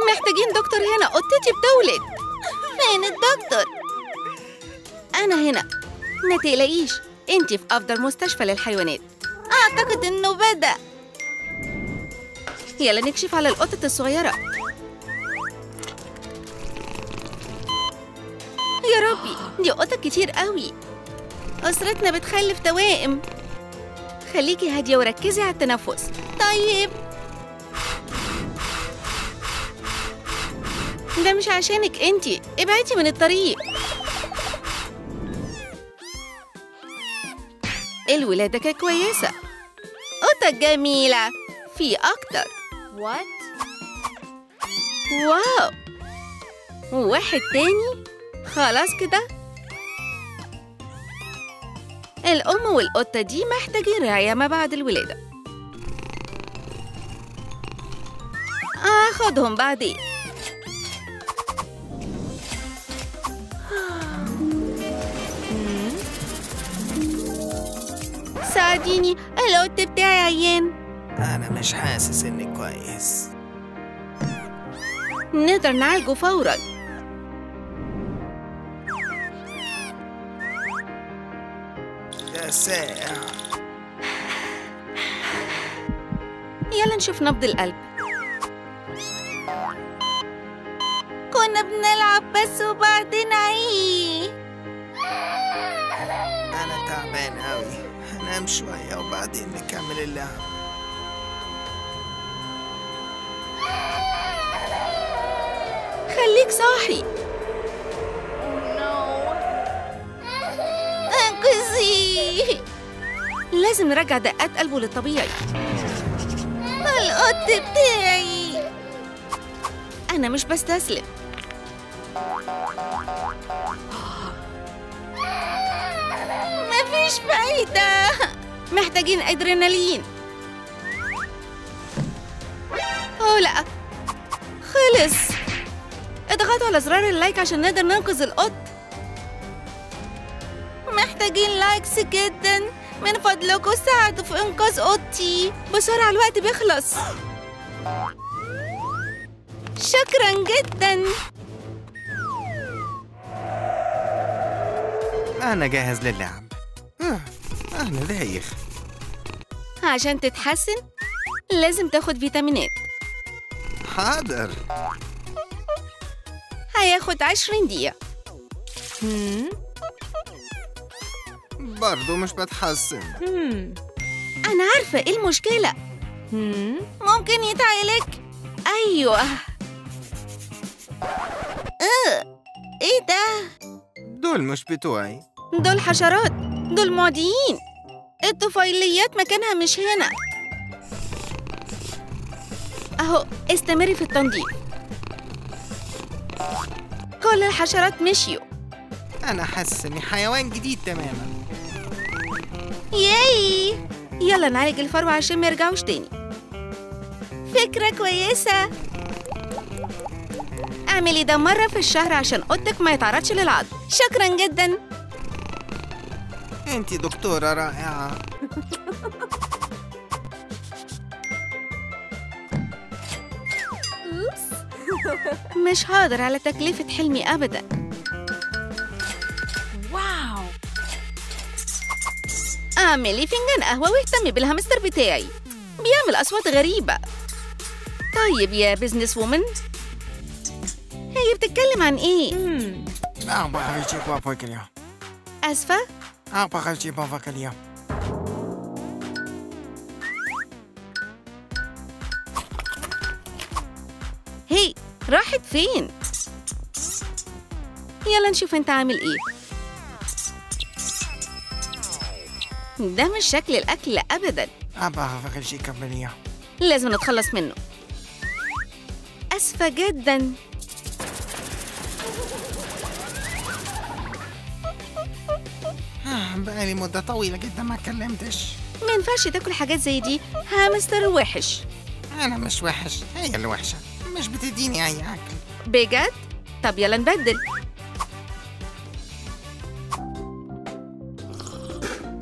محتاجين دكتور هنا قطتي بتولد فين الدكتور انا هنا ما تقلقيش انت في افضل مستشفى للحيوانات اعتقد انه بدا يلا نكشف على القطط الصغيره يا ربي دي قطط كتير قوي أسرتنا بتخلف توائم خليكي هادية وركزي على التنفس طيب ده مش عشانك انتي ابعدي من الطريق الولادة كانت كويسة قطة جميلة في أكتر What? واو وواحد تاني خلاص كده الأم والقطة دي محتاجين رعاية ما بعد الولادة آخدهم بعدين ساعديني القط بتاعي عيان أنا مش حاسس إني كويس نقدر نعالجه فورا ده ساعة يلا نشوف نبض القلب كنا بنلعب بس وبعدين عيه أنا تعبان أوي هنام شوية وبعدين نكمل اللعب خليك صاحي انقذي لازم نرجع دقات قلبه للطبيعي القط بتاعي أنا مش بستسلم مفيش فايدة محتاجين أدرينالين أوه لأ خلص اضغطوا على زرار اللايك عشان نقدر ننقذ القط محتاجين لايكس جدا من فضلكم ساعدوا في إنقاذ قطي بسرعة الوقت بيخلص شكرا جدا أنا جاهز للعب آه، أنا دايخ عشان تتحسن لازم تاخد فيتامينات حاضر هياخد عشرين دقيقة برضو مش بتحسن Hmm. أنا عارفة إيه المشكلة Hmm. ممكن يتعالج أيوة آه. إيه ده؟ دول مش بتوعي دول حشرات دول معديين الطفيليات مكانها مش هنا أهو استمري في التنظيف كل الحشرات مشيوا أنا حاسس إني حيوان جديد تماما ياي يلا نعالج الفرو عشان ما يرجعوش تاني فكرة كويسة اعملي ده مرة في الشهر عشان قطك ما يتعرضش للعض شكرا جدا أنتي دكتورة رائعة مش هقدر على تكلفة حلمي أبدا Wow. اعملي فنجان قهوة واهتمي بالهامستر بتاعي بيعمل أصوات غريبة طيب يا بزنس وومن هي بتتكلم عن إيه؟ Hmm. أعبغ الجيب وأفوق اليوم أسفة؟ أعبغ الجيب وأفوق اليوم هي راحت فين؟ يلا نشوف انت عامل ايه ده مش شكل الأكل أبدا أعبغ الجيب قبل اليوم لازم نتخلص منه أسفة جدا آه، بقالي مدة طويلة جدا ما اتكلمتش ما ينفعش تاكل حاجات زي دي هامستر وحش أنا مش وحش هي اللي وحشة مش بتديني أي أكل بجد؟ طب يلا نبدل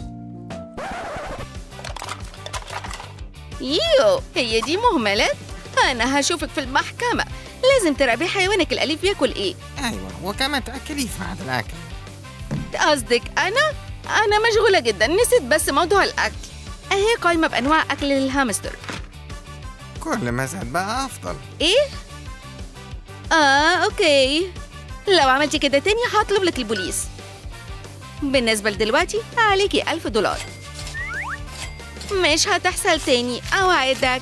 يو هي دي مهملات أنا هشوفك في المحكمة لازم تراقبي حيوانك الأليف بياكل إيه أيوة وكمان تأكليه في هذا الأكل قصدك أنا؟ أنا مشغولة جدا نسيت بس موضوع الأكل أهي قايمة بأنواع أكل للهامستر كل ما زاد بقى أفضل إيه؟ آه أوكي لو عملتي كده تاني هطلب لك البوليس بالنسبة لدلوقتي عليكي ألف دولار مش هتحصل تاني أوعدك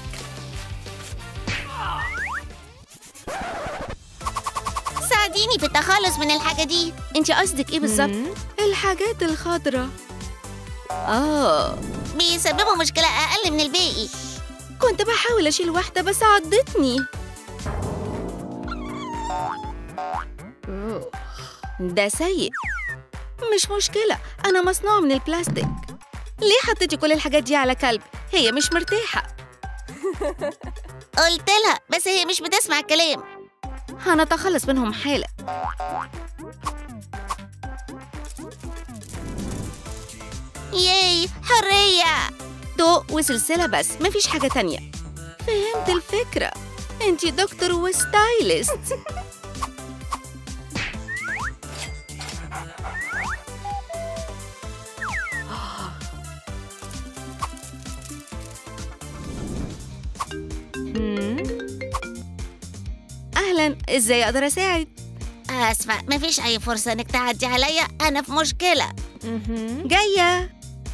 ساعديني في التخلص من الحاجة دي انت قصدك ايه بالظبط؟ مم. الحاجات الخضراء آه بيسببوا مشكلة أقل من الباقي كنت بحاول أشيل واحدة بس عضتني ده سيء مش مشكلة أنا مصنوع من البلاستيك ليه حطيتي كل الحاجات دي على كلب؟ هي مش مرتاحة قلت لها بس هي مش بتسمع الكلام هنتخلص منهم حالا ياي حرية ضوء وسلسلة بس مفيش حاجة تانية فهمت الفكرة انتي دكتور وستايلست مم. أهلا إزاي أقدر أساعد؟ أسفة مفيش أي فرصة إنك تعدي عليا أنا في مشكلة مهم. جاية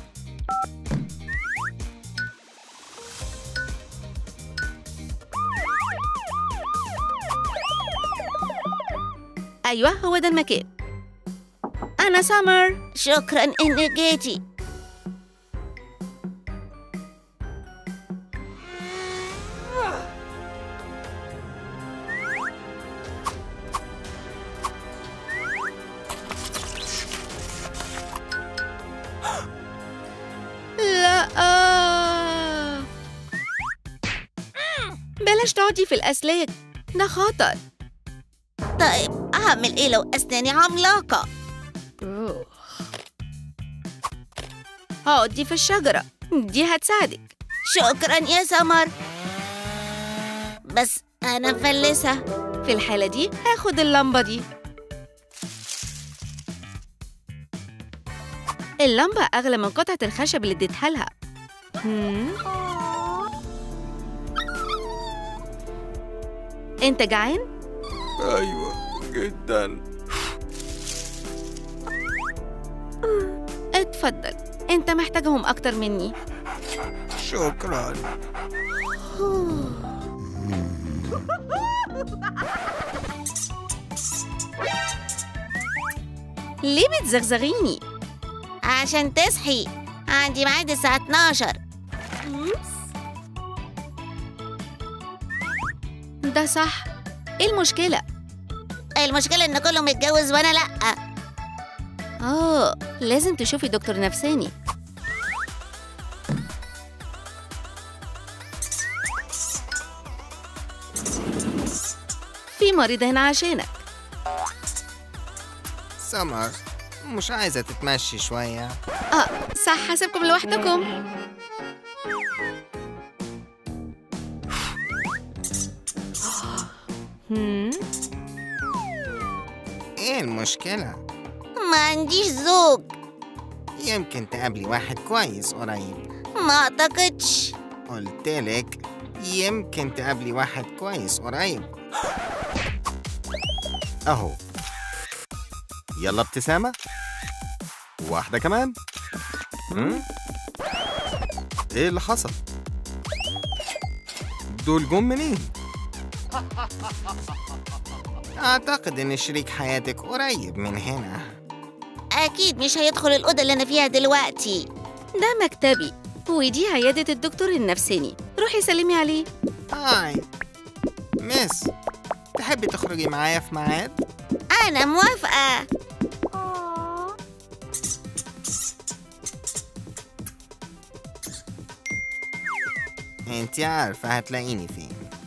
أيوة هو ده المكان أنا سمر شكرا إنك جيتي لا بلاش تقعدي في الأسلاك ده خطر طيب أعمل إيه لو أسناني عملاقة أوه. اقعدي في الشجرة دي هتساعدك شكرا يا سمر بس أنا مفلسة في الحالة دي هاخد اللمبة دي اللمبة أغلى من قطعة الخشب اللي اديتها لها مم. أنت جعان؟ أيوة جدا اتفضل أنت محتاجهم أكتر مني شكرا ليه بتزغزغيني؟ عشان تصحي عندي ميعاد الساعة 12 ده صح إيه المشكلة؟ المشكلة إن كله متجوز وأنا لأ آه لازم تشوفي دكتور نفساني في مريض هنا عشانك سمر مش عايزة تتمشي شوية اه صح هسيبكم لوحدكم مم. إيه المشكلة؟ ما عنديش زوج يمكن تقابلي واحد كويس قريب ما أعتقدش قلتلك يمكن تقابلي واحد كويس قريب أهو يلا ابتسامة واحدة كمان هم؟ إيه اللي حصل؟ دول جم منين؟ أعتقد إن شريك حياتك قريب من هنا أكيد مش هيدخل الأوضة اللي أنا فيها دلوقتي ده مكتبي ودي عيادة الدكتور النفساني روحي سلمي عليه هاي مس تحبي تخرجي معايا في ميعاد؟ أنا موافقة انتي عارفة هتلاقيني فين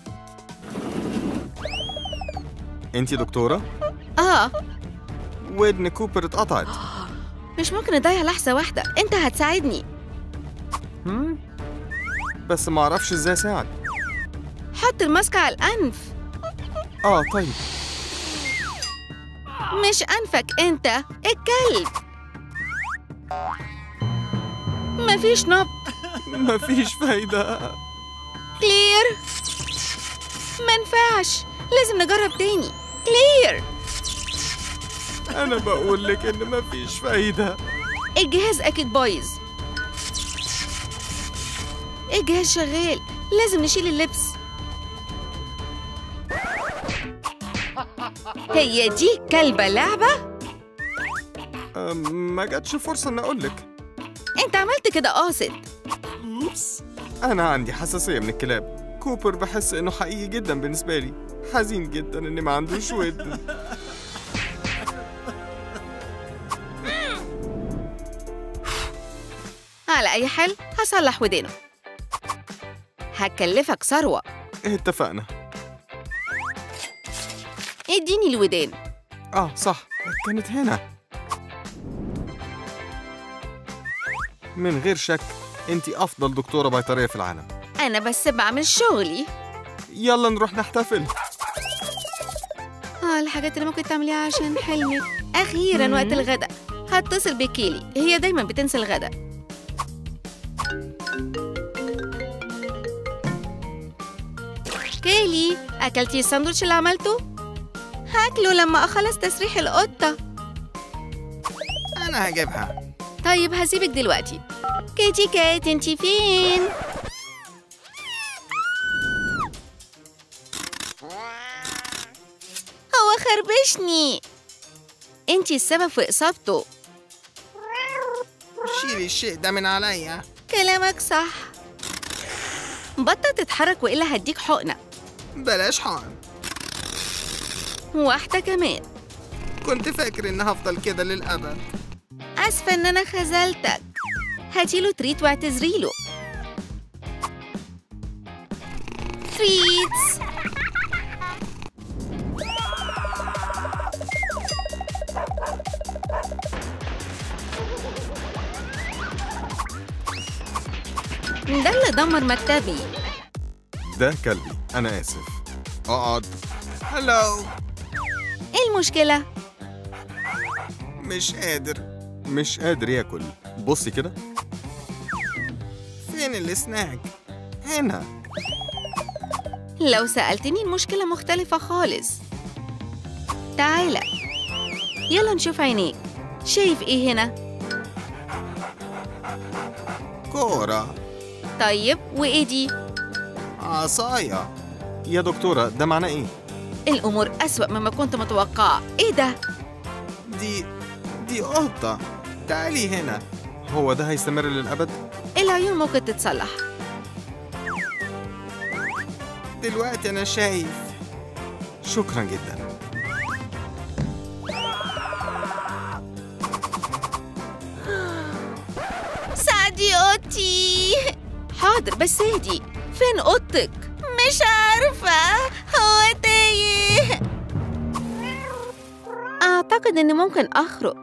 أنتي دكتورة؟ اه ودن كوبر اتقطعت مش ممكن اضيع لحظة واحدة انت هتساعدني هم؟ بس ما أعرفش إزاي أساعد حط الماسك على الأنف اه طيب مش أنفك أنت الكلب مفيش نبض مفيش فايدة كلير منفعش لازم نجرب تاني كلير أنا بقول لك إن مفيش فايدة الجهاز أكيد بايظ الجهاز شغال لازم نشيل اللبس هي دي كلبة لعبة؟ أم، ما جاتش فرصة إن أقول لك انت عملت كده قاصد أوبس أنا عندي حساسية من الكلاب كوبر بحس إنه حقيقي جدا بالنسبة لي حزين جدا إن ما عندوش ودن على أي حال هصلح ودانه هكلفك ثروة اتفقنا اديني الودان آه صح كانت هنا من غير شك أنت أفضل دكتورة بيطرية في العالم أنا بس بعمل شغلي يلا نروح نحتفل اه الحاجات اللي ممكن تعمليها عشان حلمك أخيرا وقت الغداء هتصل بكيلي هي دايما بتنسى الغداء كيلي أكلتي الساندوتش اللي عملته؟ هاكله لما أخلص تسريح القطة أنا هجيبها طيب هسيبك دلوقتي كيتي كات انتي فين؟ هو خربشني انتي السبب في إصابته شيلي الشيء ده من عليا كلامك صح بطل تتحرك وإلا هديك حقنة بلاش حقن واحدة كمان كنت فاكر إن هفضل كده للأبد آسفة إن أنا خذلتك هاتيله تريت واعتذريله تريتس ده اللي دمر مكتبي ده كلبي أنا آسف اقعد هلو ايه المشكلة؟ مش قادر مش قادر ياكل بصي كده فين السناك هنا لو سألتني المشكلة مختلفة خالص تعالى يلا نشوف عينيك شايف ايه هنا؟ كورة طيب وايه دي؟ عصاية يا دكتورة ده معناه إيه؟ الأمور أسوأ مما كنت متوقعة ايه ده؟ دي دي قطة تعالي هنا هو ده هيستمر للأبد؟ العيون ممكن تتصلح دلوقتي أنا شايف شكرا جدا ساعدي اوضتي حاضر بس اهدي فين اوضتك مش عارفه هو تايه اعتقد اني ممكن اخرج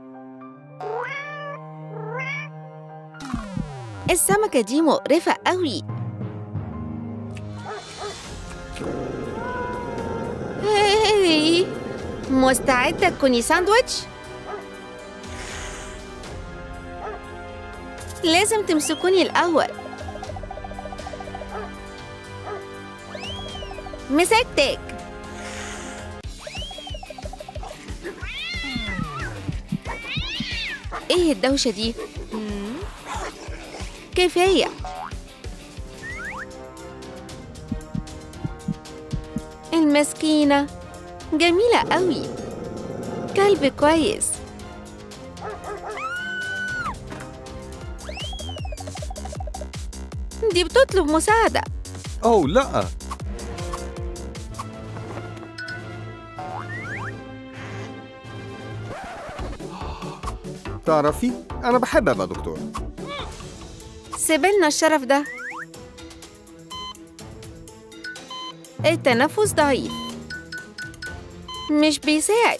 السمكه دي مقرفه قوي هاي مستعده تكوني ساندويتش لازم تمسكوني الأول مسكتك ايه الدوشة دي؟ كفاية المسكينة جميلة قوي كلب كويس دي بتطلب مساعدة أوه لأ تعرفي أنا بحب أبقى دكتور سيبلنا الشرف ده التنفس ضعيف مش بيساعد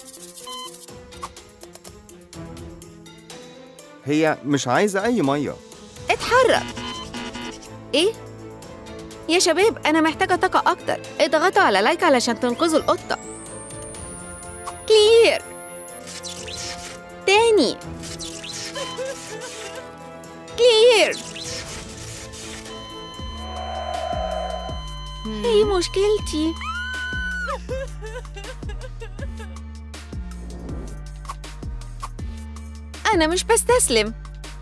هي مش عايزة أي مية اتحرك ايه يا شباب أنا محتاجة طاقة أكتر اضغطوا على لايك علشان تنقذوا القطة كلير تاني كلير ايه مشكلتي أنا مش بستسلم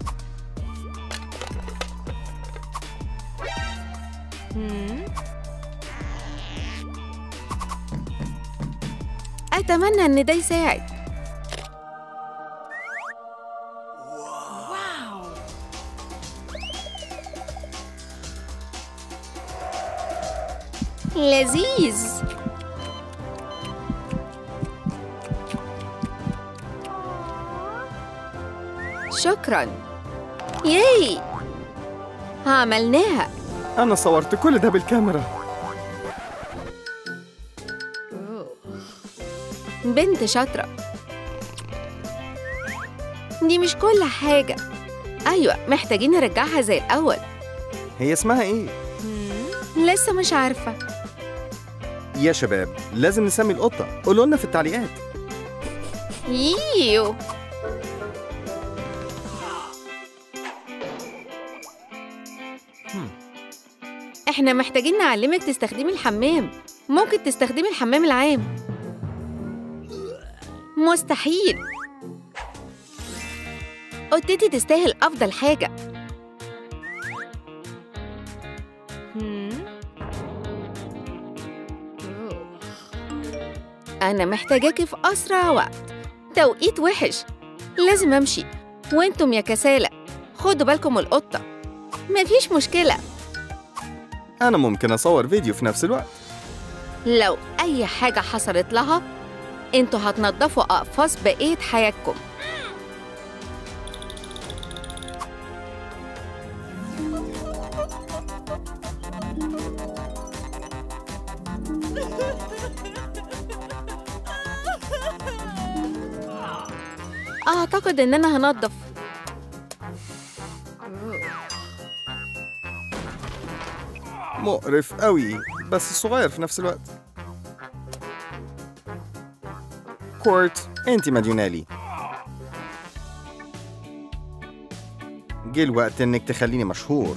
Hmm. أتمنى إن ده يساعد لذيذ شكرا ياي عملناها أنا صورت كل ده بالكاميرا Oh. بنت شاطرة دي مش كل حاجة أيوة محتاجين نرجعها زي الأول هي اسمها إيه؟ Hmm. لسه مش عارفة يا شباب لازم نسمي القطة قولوا لنا في التعليقات ييو احنا محتاجين نعلمك تستخدمي الحمام ممكن تستخدمي الحمام العام مستحيل قطتي تستاهل أفضل حاجة Hmm. Oh. أنا محتاجاكي في أسرع وقت توقيت وحش لازم أمشي وانتم يا كسالى خدوا بالكم من القطة مفيش مشكلة أنا ممكن أصور فيديو في نفس الوقت لو أي حاجة حصلت لها انتوا هتنضفوا أقفاص بقية حياتكم أعتقد إننا هنضف مقرف قوي بس صغير في نفس الوقت كورت انت مديونالي جه الوقت انك تخليني مشهور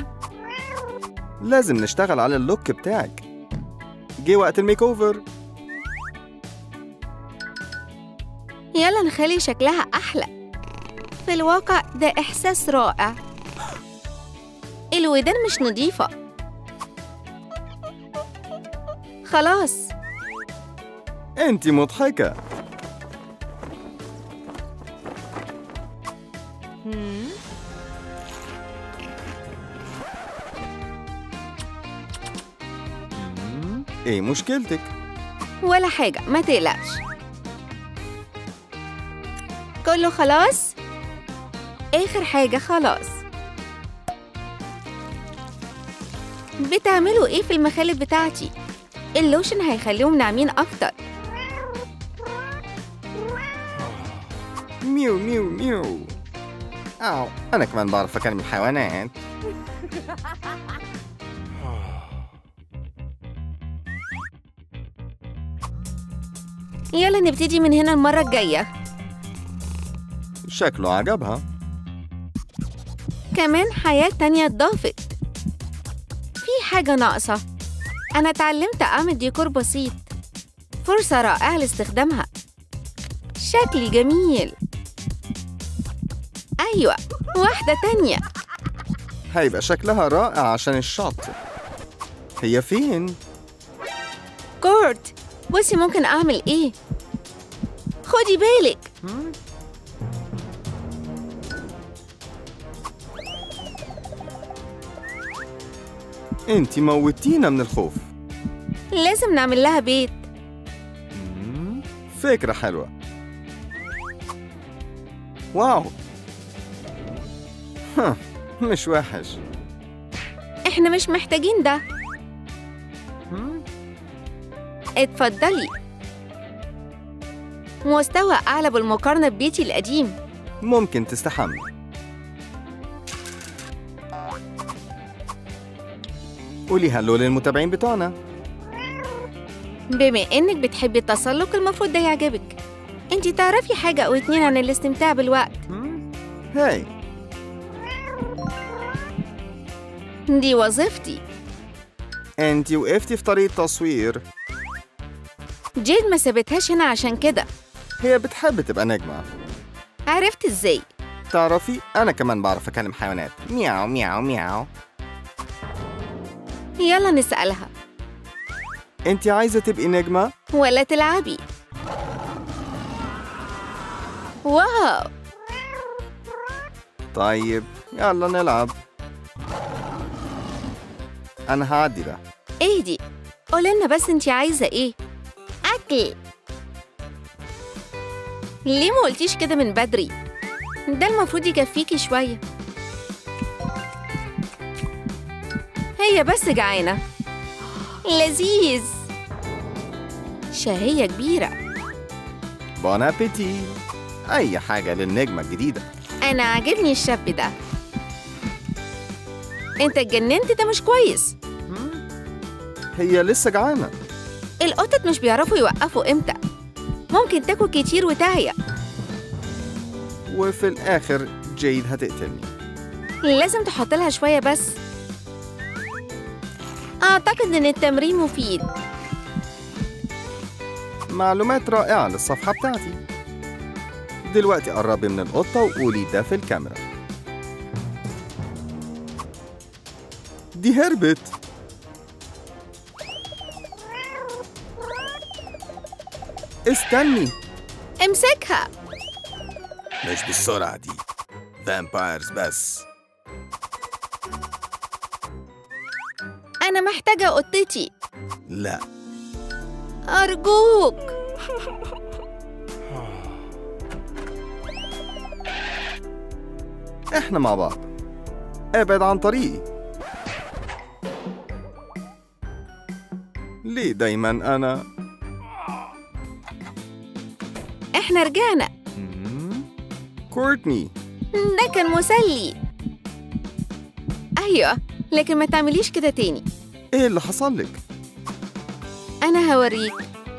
لازم نشتغل على اللوك بتاعك جه وقت الميك اوفر يلا نخلي شكلها أحلى في الواقع ده إحساس رائع الودان مش نظيفة خلاص انت مضحكة Hmm. ايه مشكلتك ولا حاجة ما تقلقش كله خلاص آخر حاجة خلاص بتعملوا إيه في المخالب بتاعتي؟ اللوشن هيخليهم ناعمين أكتر ميو ميو ميو أو أنا كمان بعرف أكلم الحيوانات يلا نبتدي من هنا المرة الجاية شكله عجبها كمان حياة تانية اتضافت في حاجة ناقصة أنا اتعلمت أعمل ديكور بسيط فرصة رائعة لاستخدامها شكلي جميل أيوة واحدة تانية هيبقى شكلها رائع عشان الشط هي فين؟ كورت بصي ممكن أعمل إيه خدي بالك انت موتينا من الخوف لازم نعمل لها بيت فكرة حلوة واو ها مش وحش إحنا مش محتاجين ده اتفضلي مستوى أعلى بالمقارنة ببيتي القديم ممكن تستحمل قولي هلو للمتابعين بتوعنا بما إنك بتحبي التسلق المفروض ده يعجبك انتي تعرفي حاجة أو اتنين عن الاستمتاع بالوقت هاي دي وظيفتي انتي وقفتي في طريق تصوير جيد ما سابتهاش هنا عشان كده هي بتحب تبقى نجمة عرفت ازاي تعرفي أنا كمان بعرف أكلم حيوانات مياو مياو مياو يلا نسألها انتي عايزة تبقي نجمة؟ ولا تلعبي واو طيب يلا نلعب أنا هعدي ده اهدي قولنا بس انتي عايزة ايه أكل ليه ما قلتيش كده من بدري ده المفروض يكفيكي شوية هي بس جعانة لذيذ شهية كبيرة بون أبيتي أي حاجة للنجمة الجديدة أنا عاجبني الشاب ده انت اتجننت ده مش كويس هي لسه جعانة القطط مش بيعرفوا يوقفوا امتى ممكن تاكل كتير وتعيا وفي الآخر جيد هتقتلني لازم تحط لها شوية بس أعتقد إن التمرين مفيد معلومات رائعة للصفحة بتاعتي دلوقتي قربي من القطة وقولي ده في الكاميرا دي هربت استني امسكها مش بالسرعة دي فامبايرز بس أنا محتاجة قطتي لا أرجوك احنا مع بعض ابعد عن طريقي ليه دايما انا إحنا رجعنا كورتني ده كان مسلي أيوة لكن ما تعمليش كده تاني ايه اللي حصل لك أنا هوريك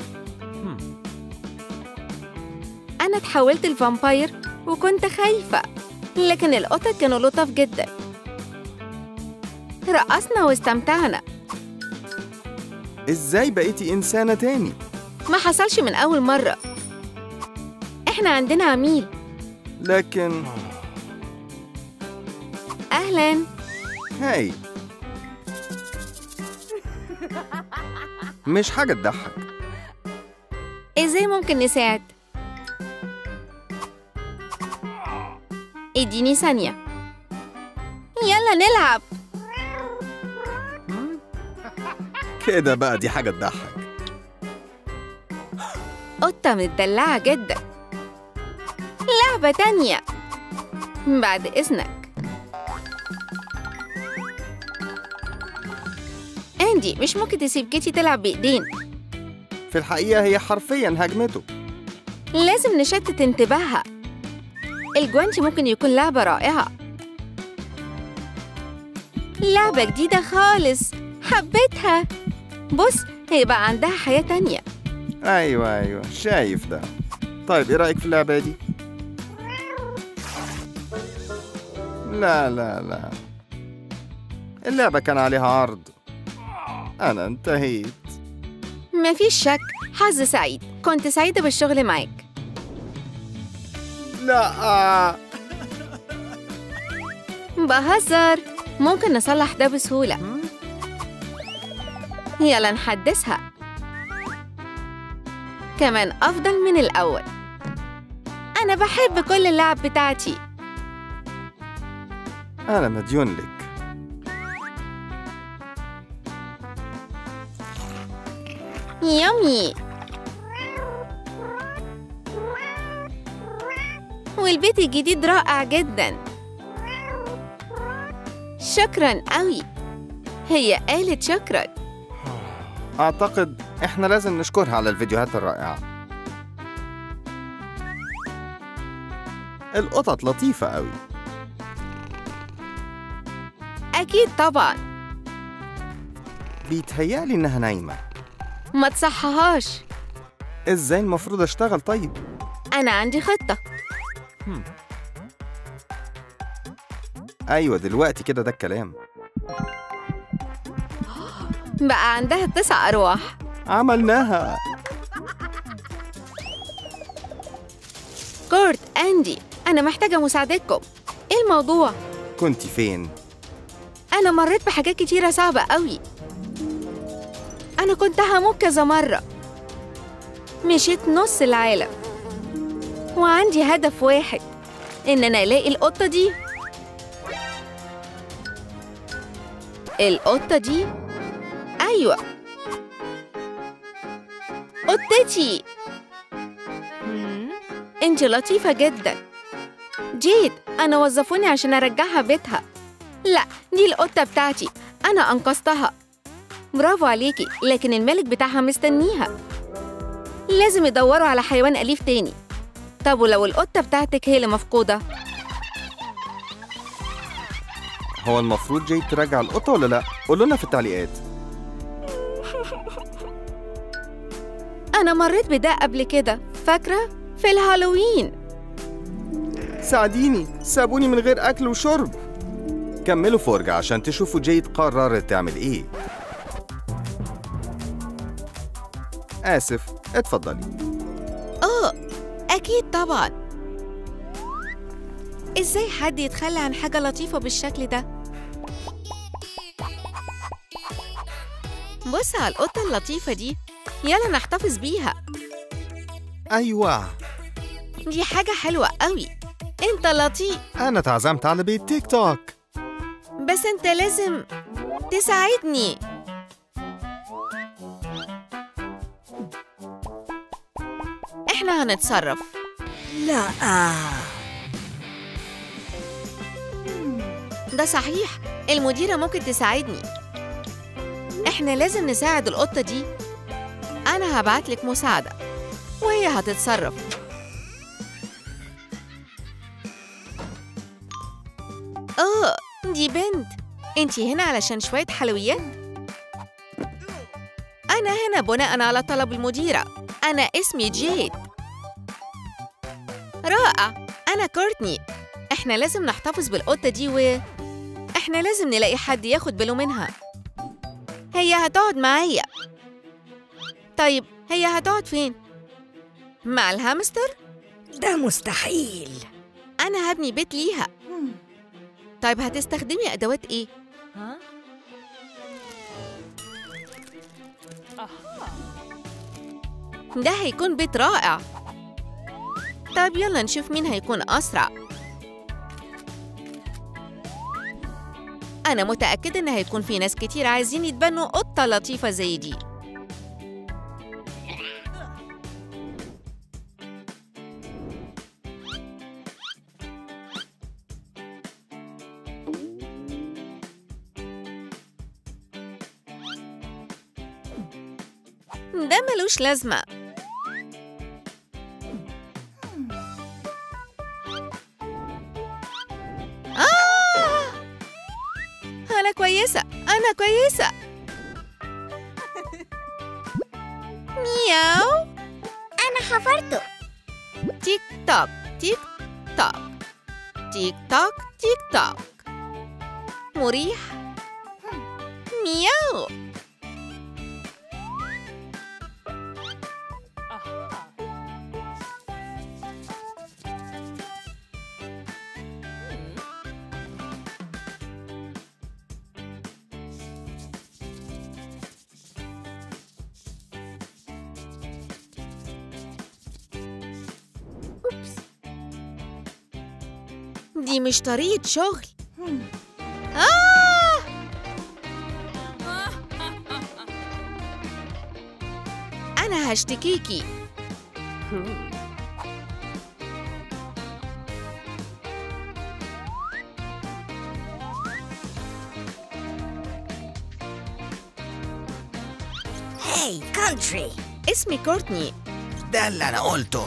أنا اتحولت لفامباير وكنت خايفة لكن القطط كانوا لطف جدا رقصنا واستمتعنا ازاي بقيتي انسانة تاني ما حصلش من أول مرة إحنا عندنا عميل لكن أهلاً هاي مش حاجة تضحك إزاي ممكن نساعد؟ اديني ثانية يلا نلعب كده بقى دي حاجة تضحك قطة متدلعة جدا لعبة تانية بعد إذنك أندي مش ممكن تسيب كيتي تلعب بإيدين في الحقيقة هي حرفيا هجمته لازم نشتت انتباهها الجوانتي ممكن يكون لعبة رائعة لعبة جديدة خالص حبيتها بص هيبقى عندها حياة تانية ايوه ايوه شايف ده طيب ايه رأيك في اللعبة دي؟ لا لا لا اللعبة كان عليها عرض أنا انتهيت مفيش شك حظ سعيد كنت سعيدة بالشغل معاك لا بهزر ممكن نصلح ده بسهولة يلا نحدثها كمان أفضل من الأول أنا بحب كل اللعب بتاعتي أنا مديون لك يامي والبيت الجديد رائع جدا شكرا قوي هي قالت شكرا أعتقد إحنا لازم نشكرها على الفيديوهات الرائعة القطط لطيفة قوي أكيد طبعا بيتهيألي إنها نايمة ما تصحهاش إزاي المفروض أشتغل طيب؟ أنا عندي خطة أيوة دلوقتي كده ده الكلام بقى عندها تسع أرواح عملناها كورت أندي أنا محتاجة مساعدتكم إيه الموضوع؟ كنت فين؟ أنا مريت بحاجات كتيرة صعبة قوي أنا كنت هموت كذا مرة مشيت نص العالم وعندي هدف واحد إن أنا ألاقي القطة دي القطة دي أيوة قطتي Hmm? انت لطيفة جدا جيد أنا وظفوني عشان أرجعها بيتها لا دي القطة بتاعتي أنا أنقذتها برافو عليكي لكن الملك بتاعها مستنيها لازم يدوروا على حيوان أليف تاني طب ولو القطة بتاعتك هي اللي مفقودة هو المفروض جاي تراجع القطة ولا لأ؟ قولوا لنا في التعليقات أنا مريت بده قبل كده فاكرة؟ في الهالوين ساعديني سابوني من غير أكل وشرب كملوا فرجة عشان تشوفوا جيد قررت تعمل إيه آسف اتفضلي آه أكيد طبعا إزاي حد يتخلى عن حاجة لطيفة بالشكل ده؟ بص على القطة اللطيفة دي يلا نحتفظ بيها أيوة دي حاجة حلوة قوي انت لطيف أنا اتعزمت على بيت تيك توك بس انت لازم تساعدني احنا هنتصرف لا ده صحيح المديرة ممكن تساعدني احنا لازم نساعد القطة دي انا هبعتلك مساعدة وهي هتتصرف اه دي بنت انتي هنا علشان شوية حلويات انا هنا بناء على طلب المديرة انا اسمي جيد رائع انا كورتني احنا لازم نحتفظ بالقطة دي و احنا لازم نلاقي حد ياخد باله منها هي هتقعد معايا طيب هي هتقعد فين؟ مع الهامستر؟ ده مستحيل أنا هبني بيت ليها طيب هتستخدمي أدوات إيه؟ Huh? ده هيكون بيت رائع طيب يلا نشوف مين هيكون أسرع أنا متأكدة إن هيكون في ناس كتير عايزين يتبنوا قطة لطيفة زي دي ده ملوش لازمة آه! أنا كويسة أنا كويسة مياو أنا حفرته تيك توك تيك توك تيك توك تيك توك مريح مياو دي مش طريقة شغل آه! أنا هشتكيكي هاي كونتري اسمي كورتني ده اللي أنا قلته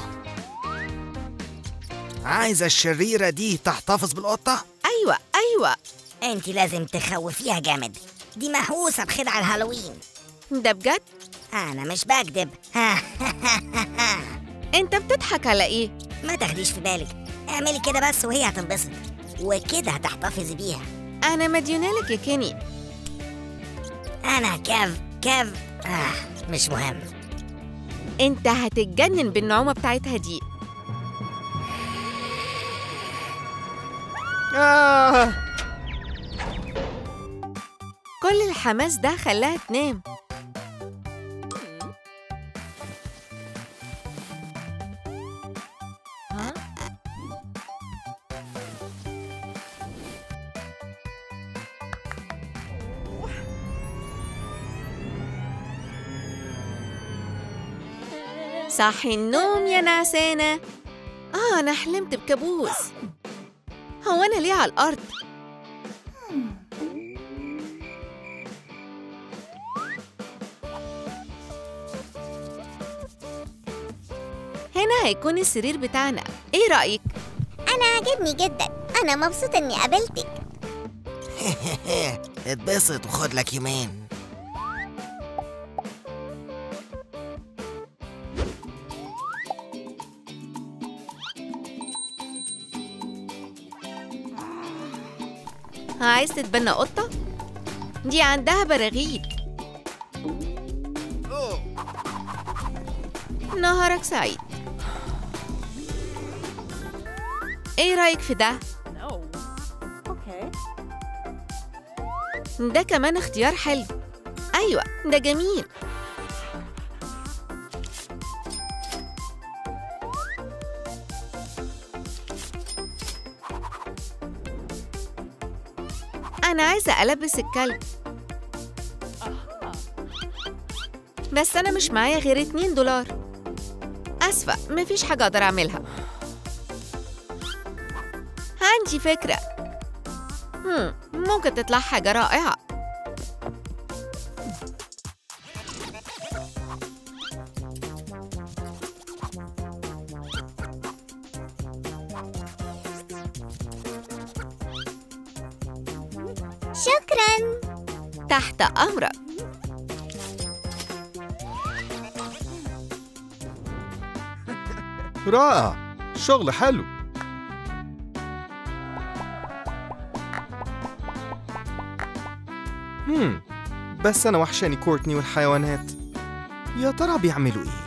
عايزة الشريرة دي تحتفظ بالقطة؟ أيوة أيوة انت لازم تخوفيها جامد دي مهووسة بخدع الهالوين ده بجد أنا مش بكدب ها انت بتضحك على ايه ما تاخديش في بالك اعملي كده بس وهي هتنبسط وكده هتحتفظي بيها انا مديونالك يا كيني أنا كيف كيف آه مش مهم انت هتتجنن بالنعومة بتاعتها دي آه كل الحماس ده خلاها تنام ها صحي النوم يا نعسانة آه أنا حلمت بكابوس هو أنا ليه على الأرض؟ هنا هيكون السرير بتاعنا إيه رأيك؟ أنا عاجبني جدا أنا مبسوط إني قابلتك اتبسط وخد لك يومين عايز تتبنى قطة؟ دي عندها براغيث نهارك سعيد ايه رأيك في ده؟ No. Okay. ده كمان اختيار حلو أيوة ده جميل أنا عايزة ألبس الكلب بس أنا مش معايا غير اتنين دولار أسفة مفيش حاجة أقدر أعملها عندي فكرة هم ممكن تطلع حاجة رائعة شكرا تحت أمرك رائع شغل حلو هم بس أنا وحشاني كورتني والحيوانات يا ترى بيعملوا إيه؟